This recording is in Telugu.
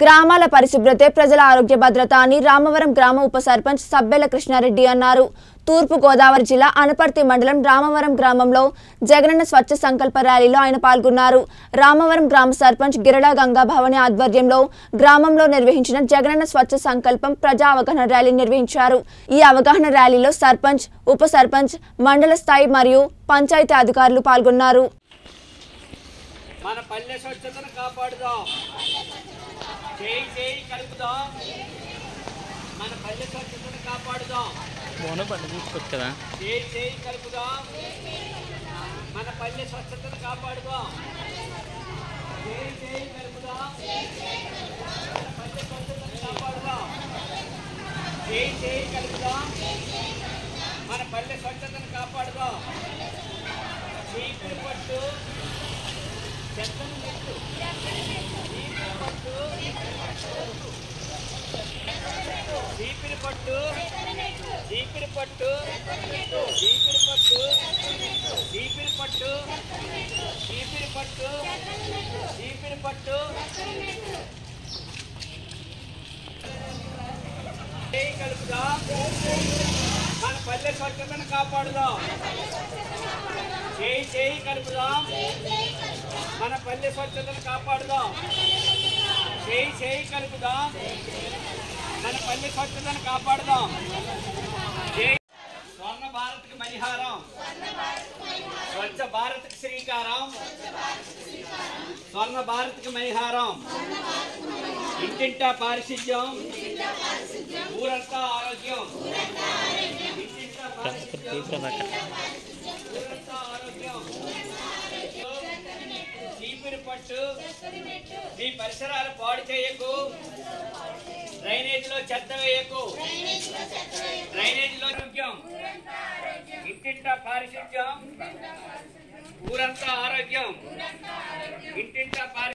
గ్రామాల పరిశుభ్రతే ప్రజల ఆరోగ్య భద్రత అని రామవరం గ్రామ ఉప సర్పంచ్ సబ్బెల కృష్ణారెడ్డి అన్నారు తూర్పు గోదావరి జిల్లా అనపర్తి మండలం రామవరం గ్రామంలో జగనన్న స్వచ్ఛ సంకల్ప ర్యాలీలో ఆయన పాల్గొన్నారు రామవరం గ్రామ సర్పంచ్ గిరడా గంగా భవని ఆధ్వర్యంలో గ్రామంలో నిర్వహించిన జగనన్న స్వచ్ఛ సంకల్పం ప్రజా అవగాహన ర్యాలీ నిర్వహించారు ఈ అవగాహన ర్యాలీలో సర్పంచ్ ఉప సర్పంచ్ మండల స్థాయి మరియు పంచాయతీ అధికారులు పాల్గొన్నారు మన పల్లె స్వచ్ఛతను కాపాడుదాం చేయి చేయి కలుపుదాం మన పల్లె స్వచ్ఛతను కాపాడుదాం ఫోన్ బండి తీసుకోవచ్చు కదా చేయి చేయి కలుపుదాం మన పల్లె స్వచ్ఛతను కాపాడుదాం చేయి చేయి కలుపుదాం మన పల్లె స్వచ్ఛతను కాపాడుదాం చేయి చేయి కలుపుదాం మన పల్లె స్వచ్ఛతను కాపాడుదాం చీపురు పట్టు చెత్తను నెట్టు చీపురు పట్టు చీపిరి పట్టు చీపిరి పట్టు చీపిరి పట్టు చీపిరి పట్టు చీపిరి పట్టు చీపిరి పట్టు చేయి కలుపుదాం మన పల్లె స్వచ్ఛతను కాపాడుదాం చేయి చేయి కలుపుదాం మన పల్లె స్వచ్ఛతను కాపాడుదాం చేయి చేయి కలుపుదాం మన పల్లె స్వచ్ఛతను కాపాడుదాం జై స్వర్ణ భారత్కి మణిహారం స్వచ్ఛ భారత్కి శ్రీకారం స్వర్ణ భారత్కి మణిహారం ఇంటింటా పారిశుద్ధ్యం ఊరంతా ఆరోగ్యం ఇంటింటా పారిశుద్ధ్యం తీసుకున్నాక ఊరంతా ఆరోగ్యం చీపిరి పట్టు నీ పరిసరాలు పాడు చేయకు డ్రైనేజీలో చెత్త వేయకు డ్రైనేజీలో ఆరోగ్యం ఇంటింటా పారిశుద్ధ్యం ఊరంతా ఆరోగ్యం ఇంటింటా పారి